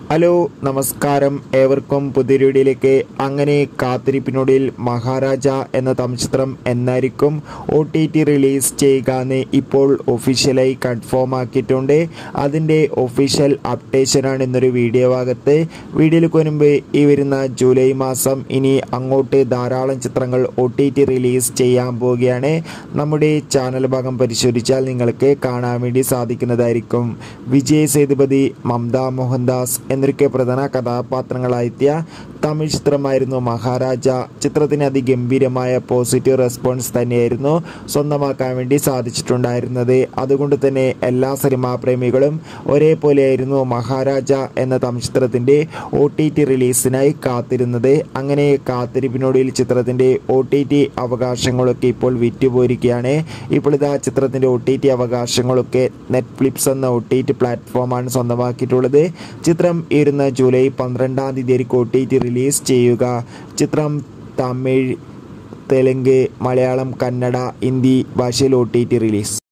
hello നമസ്കാരം ഏവർക്കും പുതിയൊരു വീഡിയോയിലേക്ക് അങ്ങനെ കാത്തിരിപ്പിനൊടിയിൽ മഹാരാജ എന്ന തമിഴ്ചിത്രം എന്നായിരിക്കും ഒ ടി ടി റിലീസ് ചെയ്യുക എന്ന് ഇപ്പോൾ ഒഫീഷ്യലായി കൺഫേം ആക്കിയിട്ടുണ്ട് അതിൻ്റെ ഒഫീഷ്യൽ അപ്ഡേഷനാണ് ഇന്നൊരു വീഡിയോ ഭാഗത്ത് വീഡിയോയിലേക്ക് മുൻപ് ഈ വരുന്ന ജൂലൈ മാസം ഇനി അങ്ങോട്ട് ധാരാളം ചിത്രങ്ങൾ ഒ ടി ടി റിലീസ് ചെയ്യാൻ പോവുകയാണ് നമ്മുടെ ചാനൽ ഭാഗം പരിശോധിച്ചാൽ നിങ്ങൾക്ക് കാണാൻ വേണ്ടി സാധിക്കുന്നതായിരിക്കും വിജയ് സേതുപതി മമത മോഹൻദാസ് എന്നൊക്കെ പ്രധാന കഥാപാത്രങ്ങളായെത്തിയ തമിഴ് ചിത്രമായിരുന്നു മഹാരാജ ചിത്രത്തിന് അതിഗംഭീരമായ പോസിറ്റീവ് റെസ്പോൺസ് തന്നെയായിരുന്നു സ്വന്തമാക്കാൻ വേണ്ടി സാധിച്ചിട്ടുണ്ടായിരുന്നത് അതുകൊണ്ട് തന്നെ എല്ലാ സിനിമാ പ്രേമികളും ഒരേപോലെയായിരുന്നു മഹാരാജ എന്ന തമിഴ് ചിത്രത്തിൻ്റെ ഒ ടി ടി റിലീസിനായി കാത്തിരുന്നത് അങ്ങനെ കാത്തിരിപ്പിനൊടുവിൽ ചിത്രത്തിൻ്റെ ഒ ടി ടി അവകാശങ്ങളൊക്കെ ഇപ്പോൾ വിറ്റുപോയിരിക്കുകയാണ് ഇപ്പോൾ ഇതാ ചിത്രത്തിൻ്റെ ഒ ടി ടി അവകാശങ്ങളൊക്കെ നെറ്റ്ഫ്ലിക്സ് എന്ന ഒ ടി ടി പ്ലാറ്റ്ഫോമാണ് സ്വന്തമാക്കിയിട്ടുള്ളത് ചിത്രം ഇരുന്ന ജൂലൈ പന്ത്രണ്ടാം തീയതി ആയിരിക്കും ഒ ടി ടി റിലീസ് ചെയ്യുക ചിത്രം തമിഴ് തെലുങ്ക് മലയാളം കന്നഡ ഹിന്ദി ഭാഷയിൽ ഒ ടി ടി റിലീസ്